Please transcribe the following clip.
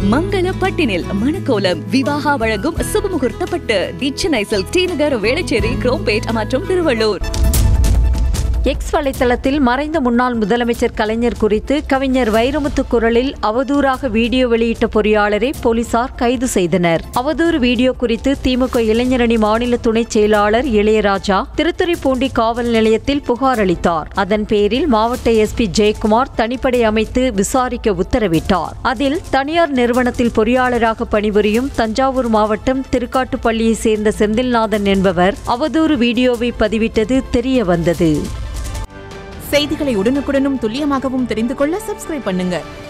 மங்கள பட்டினில் மணக்கோலம் விவாகா வழங்கும் சுபமுகூர்த்த பட்டு the Chennai silk T Nagar Velachery Chromepet மற்றும் திருவள்ளூர் எக்ஸ் வலைத்தளத்தில் மறைந்த முன்னாள் முதலமைச்சர் கலைஞர் குறித்து கவிஞர் வைரமுத்து குரலில் அவதூறாக வீடியோ வெளியிட்ட பொறியாளரை போலீசார் கைது செய்தனர் அவதூறு வீடியோ குறித்து திமுக இளைஞரணி மாநில துணை செயலாளர் இளையராஜா திருத்துறைப்பூண்டி காவல் நிலையத்தில் புகார் அளித்தார் அதன் பேரில் மாவட்ட எஸ்பி ஜெயக்குமார் தனிப்படை அமைத்து விசாரிக்க உத்தரவிட்டார் அதில் தனியார் நிறுவனத்தில் பொறியாளராக பணிபுரியும் தஞ்சாவூர் மாவட்டம் திருக்காட்டுப்பள்ளியை சேர்ந்த செந்தில்நாதன் என்பவர் அவதூறு வீடியோவை பதிவிட்டது தெரிய வந்தது செய்திகளை உடனுக்குடனும் துல்லியமாகவும் தெரிந்து கொள்ள சப்ஸ்கிரைப் பண்ணுங்க